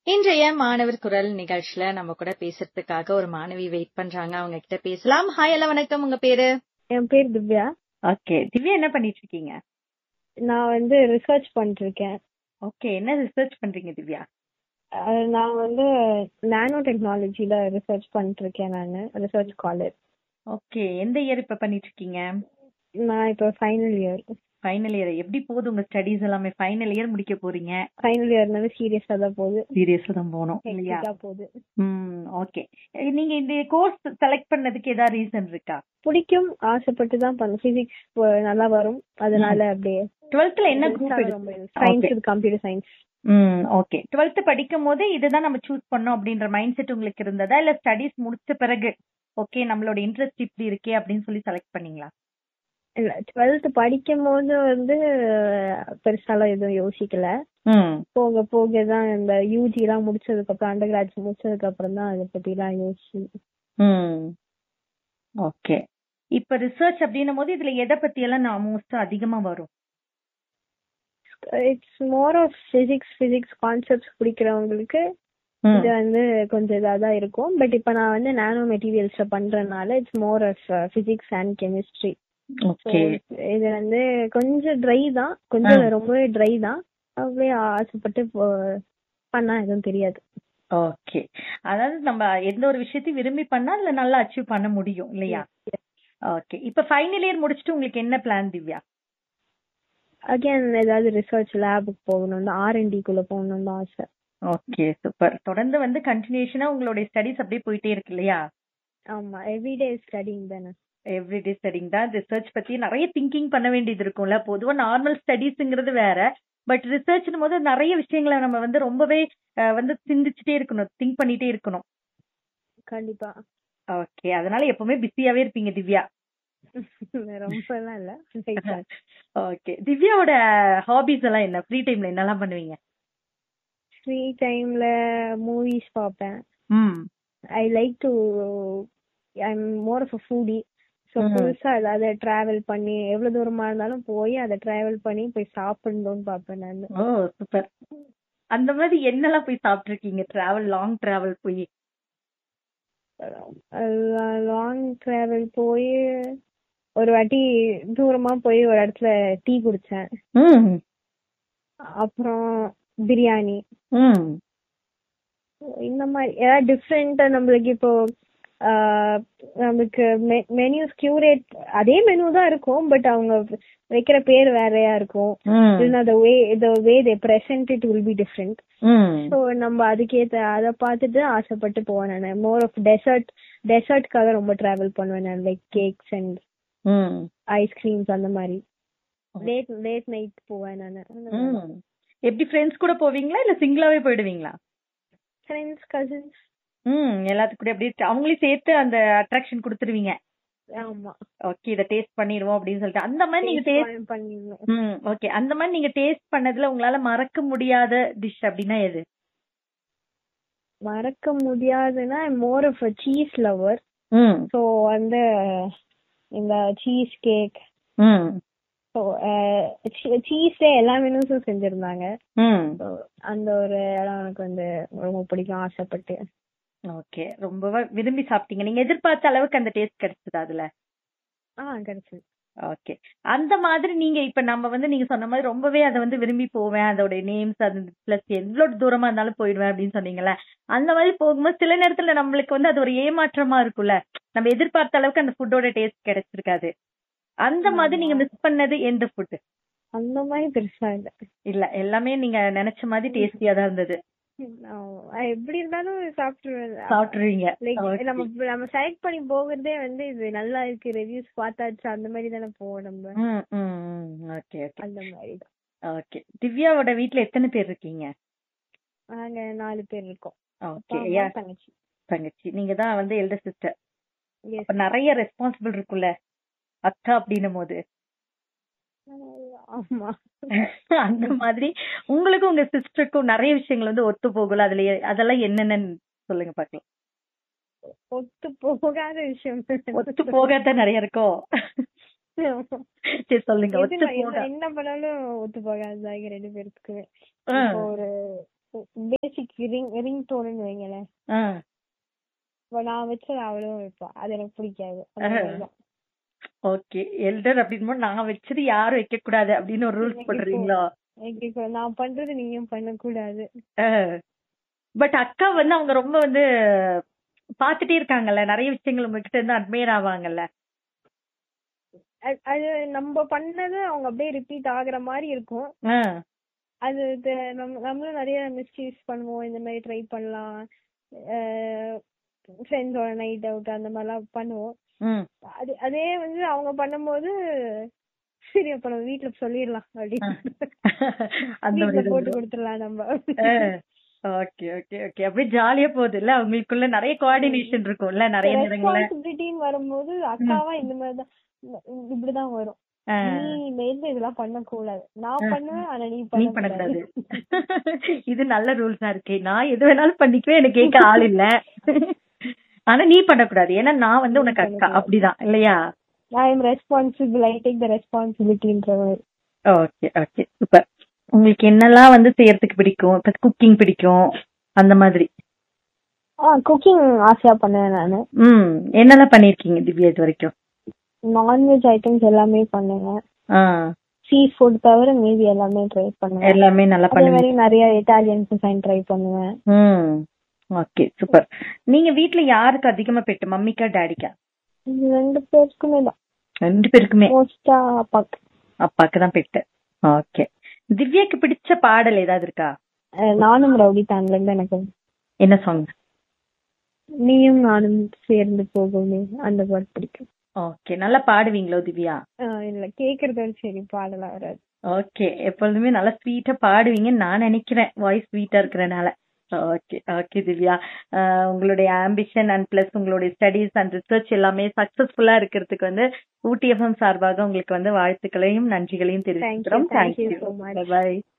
இன்றைய மாணவர் குரல் நிகழ்ச்சியில நம்ம கூட பேசுறதுக்காக ஒரு மாணவி வெயிட் பண்றாங்க அவங்க கிட்ட பேசலாம் ஹாய் எல்லாம் வணக்கம் உங்க பேரு என் பேர் திவ்யா ஓகே திவ்யா என்ன பண்ணிட்டு இருக்கீங்க நான் வந்து ரிசர்ச் பண்ணிட்டு இருக்கேன் ஓகே என்ன ரிசர்ச் பண்றீங்க திவ்யா அஹ் நான் வந்து நானோ டெக்னாலஜில ரிசர்ச் பண்ணிட்டு இருக்கேன் நான் ரிசர்ச் காலேஜ் ஓகே எந்த இயர் இப்ப பண்ணிட்டு இருக்கீங்க நான் இப்போ ஃபைனல் இயர் ஃபைனல் இயர் எப்படி போகுது உங்க ஸ்டடீஸ் எல்லாமே ஃபைனல் இயர் முடிக்க போறீங்க ஃபைனல் இயர்னால சீரியஸா தான் போகுது சீரியஸா தான் போகணும் இல்லையா ஹெக்டிக்கா போகுது ம் ஓகே நீங்க இந்த கோர்ஸ் செலக்ட் பண்ணதுக்கு ஏதாவது ரீசன் இருக்கா பிடிக்கும் ஆசைப்பட்டு தான் பண்ண பிசிக்ஸ் நல்லா வரும் அதனால அப்படியே டுவெல்த்ல என்ன குரூப் சயின்ஸ் இது கம்ப்யூட்டர் சயின்ஸ் ம் ஓகே டுவெல்த் படிக்கும் போது இதுதான் நம்ம சூஸ் பண்ணோம் அப்படின்ற மைண்ட் செட் உங்களுக்கு இருந்ததா இல்ல ஸ்டடீஸ் முடிச்ச பிறகு ஓகே நம்மளோட இன்ட்ரெஸ்ட் இப்படி இருக்கே அப்படின்னு சொல்லி செலக்ட் பண்ணீங்களா இல்ல டுவெல்த் படிக்கும் போது வந்து பெருசாலாம் எதுவும் யோசிக்கல ம் போக போக தான் இந்த யூஜி எல்லாம் முடிச்சதுக்கு அப்புறம் அண்டர் கிராஜ் முடிச்சதுக்கு அப்புறம் தான் அதை பத்தி எல்லாம் யோசிச்சு ம் ஓகே இப்ப ரிசர்ச் அப்படின்னும் போது இதுல எதை பத்தி எல்லாம் நான் மோஸ்ட் அதிகமா வரும் it's more of physics physics concepts பிடிக்கிறவங்களுக்கு இது வந்து கொஞ்சம் இதா தான் இருக்கும் பட் இப்ப நான் வந்து நானோ மெட்டீரியல்ஸ்ல பண்றதுனால it's more of physics and chemistry okay இது வந்து கொஞ்சம் ட்ரை தான் கொஞ்சம் ரொம்பவே ட்ரை தான் அப்படியே ஆசைப்பட்டு போ- பண்ணா எதுவும் தெரியாது ஓகே அதாவது நம்ம எந்த ஒரு விஷயத்தையும் விரும்பி பண்ணா அதுல நல்லா அச்சீவ் பண்ண முடியும் இல்லையா ஓகே இப்ப ஃபைனல் இயர் முடிச்சுட்டு உங்களுக்கு என்ன பிளான் திவ்யா அகைன் ஏதாவது ரிசர்ச் லேபுக்கு போகணும் ஆர் என் குள்ள போகணும்னு ஆசை ஓகே சூப்பர் தொடர்ந்து வந்து கண்டினியூஷனா உங்களுடைய ஸ்டடிஸ் அப்படியே போயிட்டே இருக்கு இல்லையா ஆமா எவ்ரிடே ஸ்டடிங் தானே எவ்ரிடே ஸ்டடிங் தான் ரிசர்ச் பத்தி நிறைய திங்கிங் பண்ண வேண்டியது இருக்கும்ல பொதுவா நார்மல் ஸ்டடீஸ்ங்கிறது வேற பட் ரிசர்ச்னும் போது நிறைய விஷயங்களை நம்ம வந்து ரொம்பவே அஹ், வந்து சிந்திச்சுட்டே இருக்கணும் திங்க் பண்ணிட்டே இருக்கணும் கண்டிப்பா ஓகே அதனால எப்பவுமே பிஸியாவே இருப்பீங்க திவ்யா ரொம்ப எல்லாம் இல்ல லைட்டா. ஓகே திவ்யாவோட ஹாபிஸ் எல்லாம் என்ன ஃப்ரீ டைம்ல என்னெல்லாம் பண்ணுவீங்க ஃப்ரீ டைம்ல மூவிஸ் பார்ப்பேன் hmm I like to I am more of a foodie so hmm. புதுசா ஏதாவது டிராவல் பண்ணி எவ்வளவு தூரமா இருந்தாலும் போய் அதை டிராவல் பண்ணி போய் சாப்பிடணும்னு பார்ப்பேன் நான் ஓ சூப்பர் அந்த மாதிரி என்னெல்லாம் போய் சாப்பிட்டுருக்கீங்க டிராவல் லாங் டிராவல் போய் லாங் டிராவல் போய் ஒரு வாட்டி தூரமா போய் ஒரு இடத்துல டீ குடிச்சேன் ம் அப்புறம் பிரியாணி ம் இந்த மாதிரி ஏதாவது டிஃப்ரெண்டா நம்மளுக்கு இப்போ ஆஹ் நமக்கு மெனியூஸ் கியூரேட் அதே மெனு தான் இருக்கும் பட் அவங்க வைக்கிற பேர் வேறையா இருக்கும் ம் இல்லைன்னா the way the way they present it will be different hmm so நம்ம அதுக்கேத்த அதை பார்த்துட்டு ஆசைப்பட்டு போவேன் நான் மோர் ஆஃப் டெசர்ட் டெசர்ட்காக ரொம்ப டிராவல் பண்ணுவேன் நான் like cakes and hmm ice creams அந்த மாதிரி லேட் லேட் நைட் போவேன் நான் ம் எப்படி ஃப்ரெண்ட்ஸ் கூட போவீங்களா இல்ல சிங்கிளாவே போயிடுவீங்களா ஃப்ரெண்ட்ஸ் கசின்ஸ் ம் எல்லாத்துக்கும் கூட அப்படியே அவங்களையும் சேர்த்து அந்த அட்ராக்ஷன் கொடுத்துருவீங்க ஆமா ஓகே இத டேஸ்ட் பண்ணிடுவோம் அப்படின்னு சொல்லிட்டு அந்த மாதிரி நீங்க டேஸ்ட் பண்ணிருந்தோம் ம் ஓகே அந்த மாதிரி நீங்க டேஸ்ட் பண்ணதுல உங்களால மறக்க முடியாத டிஷ் அப்படின்னா எது மறக்க முடியாதுன்னா more of a cheese lover hmm so வந்து இந்த சீஸ் கேக் ம் ஸோ சீஸ்ல எல்லா மெனூஸும் செஞ்சிருந்தாங்க ம் So, அந்த ஒரு இடம் எனக்கு வந்து ரொம்ப பிடிக்கும் ஆசைப்பட்டு ஓகே ரொம்ப விரும்பி சாப்பிட்டீங்க நீங்க எதிர்பார்த்த அளவுக்கு அந்த டேஸ்ட் கிடைச்சதா அதுல ஆ கிடைச்சது ஓகே அந்த மாதிரி நீங்க இப்ப நம்ம வந்து நீங்க சொன்ன மாதிரி ரொம்பவே அதை வந்து விரும்பி போவேன் அதோட நேம்ஸ் அது பிளஸ் எவ்வளவு தூரமா இருந்தாலும் போயிடுவேன் அப்படின்னு சொன்னீங்கல்ல அந்த மாதிரி போகும்போது சில நேரத்துல நம்மளுக்கு வந்து அது ஒரு ஏமாற்றமா இருக்கும்ல நம்ம எதிர்பார்த்த அளவுக்கு அந்த ஃபுட்டோட டேஸ்ட் கிடைச்சிருக்காது அந்த மாதிரி நீங்க மிஸ் பண்ணது எந்த ஃபுட் அந்த மாதிரி பெருசா இல்ல இல்ல எல்லாமே நீங்க நினைச்ச மாதிரி டேஸ்டியா தான் இருந்தது நான் எப்படி இருந்தாலும் சாப்பிட்டுருவேன் சாப்பிட்டுருவீங்க லைக் Okay. நம்ம நம்ம செலக்ட் பண்ணி போகிறதே வந்து இது நல்லா இருக்கு ரிவ்யூஸ் பார்த்தாச்சு அந்த மாதிரி தானே போவோம் நம்ம ம் ம் ஓகே ஓகே அந்த மாதிரி தான் ஓகே திவ்யாவோட வீட்ல எத்தனை பேர் இருக்கீங்க நாங்க நாலு பேர் இருக்கோம் அப்பா, ஓகே அம்மா, தங்கச்சி தங்கச்சி நீங்க தான் வந்து எல்டர் சிஸ்டர் Yes. அப்ப நிறைய ரெஸ்பான்சிபிள் இருக்குல்ல அக்கா அப்படின்னும் போது ஆமா அந்த மாதிரி உங்களுக்கும் உங்க சிஸ்டருக்கும் நிறைய விஷயங்கள் வந்து ஒத்து போகல அதுல எ- அதெல்லாம் என்னென்னு சொல்லுங்க பாக்கலாம் ஒத்து போகாத விஷயம் ஒத்து போகாத நிறைய இருக்கோ சரி சொல்லுங்க எது ஒத்து நான் போக என்ன- என்ன பண்ணாலும் ஒத்து போகாது எங்க ரெண்டு பேருக்கு ஆ. இப்போ ஒரு பேசிக் ரிங் ரிங் டோன்னு வைங்களேன் ஆ. இப்ப நான் வச்சது அவளும் வைப்பா அது எனக்கு பிடிக்காது அந்த ஆஹ். மாதிரிதான். ஓகே எல்டர் அப்படின்னு நான் வச்சது யாரும் வைக்க கூடாது அப்படின்னு ஒரு ரூல்ஸ் எனக்கு போடுறீங்களோ எனக்கு இப்போ நான் பண்றது நீயும் பண்ணக்கூடாது பட் அக்கா வந்து அவங்க ரொம்ப வந்து பாத்துட்டே இருக்காங்கல்ல நிறைய விஷயங்கள் உங்ககிட்ட இருந்து அட்மையர் ஆவாங்கல்ல அது- அது நம்ம பண்ணது அவங்க அப்படியே ரிப்பீட் ஆகுற மாதிரி இருக்கும் ஆ. அது இது நம்ம நம்மளும் நிறைய மிஸ்டேக்ஸ் பண்ணுவோம் இந்த மாதிரி ட்ரை பண்ணலாம் ஃப்ரெண்ட்ஸோட நைட் அவுட் அந்த மாதிரிலாம் பண்ணுவோம் ம். அது அதே வந்து அவங்க பண்ணும்போது சரி அப்ப நம்ம வீட்ல சொல்லிடலாம் அப்படின்னு அந்த வீட்ல ஒரு போட்டு கொடுத்துடலாம் நம்ம ஓகே ஓகே ஓகே அப்படியே ஜாலியா போகுது இல்ல அவங்களுக்குள்ள நிறைய கோஆர்டினேஷன் இருக்கும்ல நிறைய நேரங்கள்ல ரெஸ்பான்சிபிலிட்டின்னு வரும்போது அக்காவா இந்த மாதிரிதான் இ- இப்படிதான் வரும் ஆ. நீ மேல இதெல்லாம் பண்ணக்கூடாது நான் ஆ. பண்ணுவேன் ஆனா நீ நீ பண்ணக்கூடாது பண்ணக்கூடாது இது நல்ல ரூல்ஸா இருக்கு நான் எது வேணாலும் பண்ணிக்குவேன் எனக்கு கேட்க ஆள் இல்ல ஆனா நீ பண்ணக்கூடாது ஏன்னா நான் வந்து உனக்கு அக்கா அப்படிதான் இல்லையா I am responsible I take the ரெஸ்பான்சிபிலிட்டின்ற மாதிரி ஓகே ஓகே சூப்பர் உங்களுக்கு என்னெல்லாம் வந்து செய்யறதுக்கு பிடிக்கும் இப்ப குக்கிங் பிடிக்கும் அந்த மாதிரி ஆ குக்கிங் ஆசையா பண்ணுவேன் நானு ம் என்னெல்லாம் பண்ணிருக்கீங்க திவ்யா இது வரைக்கும் நான்வெஜ் ஐட்டம்ஸ் எல்லாமே பண்ணுவேன் ஆ சீ ஃபுட் தவிர மீதி எல்லாமே ட்ரை பண்ணுவேன் எல்லாமே நல்லா அதே பண்ணுவீங்க மாதிரி நிறைய இட்டாலியன் குசைன் ட்ரை பண்ணுவேன் ம் ஓகே சூப்பர் நீங்க வீட்ல யாருக்கு அதிகமா பெட்டு மம்மிக்கா டாடிக்கா இது ரெண்டு பேருக்குமே தான் ரெண்டு பேருக்குமே மோஸ்டா அப்பாக்கு அப்பாக்கு தான் பெட்டு ஓகே திவ்யாக்கு பிடிச்ச பாடல் ஏதாவது இருக்கா அஹ் நானும் ரவுடி தான்ல இருந்து எனக்கு என்ன சாங் நீயும் நானும் சேர்ந்து போகுமே அந்த பாட்டு பிடிக்கும் ஓகே நல்லா பாடுவீங்களோ திவ்யா ஆஹ் இல்ல கேக்குறது ஒரு சரி பாடலாம் வராது ஓகே எப்பொழுதுமே நல்லா ஸ்வீட்டா பாடுவீங்கன்னு நான் நினைக்கிறேன் வாய்ஸ் ஸ்வீட்டா இருக்கிறனால ஓகே ஓகே திவ்யா அஹ் உங்களுடைய ஆம்பிஷன் அண்ட் பிளஸ் உங்களுடைய ஸ்டடீஸ் அண்ட் ரிசர்ச் எல்லாமே சக்சஸ்ஃபுல்லா இருக்கிறதுக்கு வந்து ஊட்டி எஃப்எம் சார்பாக உங்களுக்கு வந்து வாழ்த்துக்களையும் நன்றிகளையும் தெரிவிக்கிறோம் thank you thank you so much. By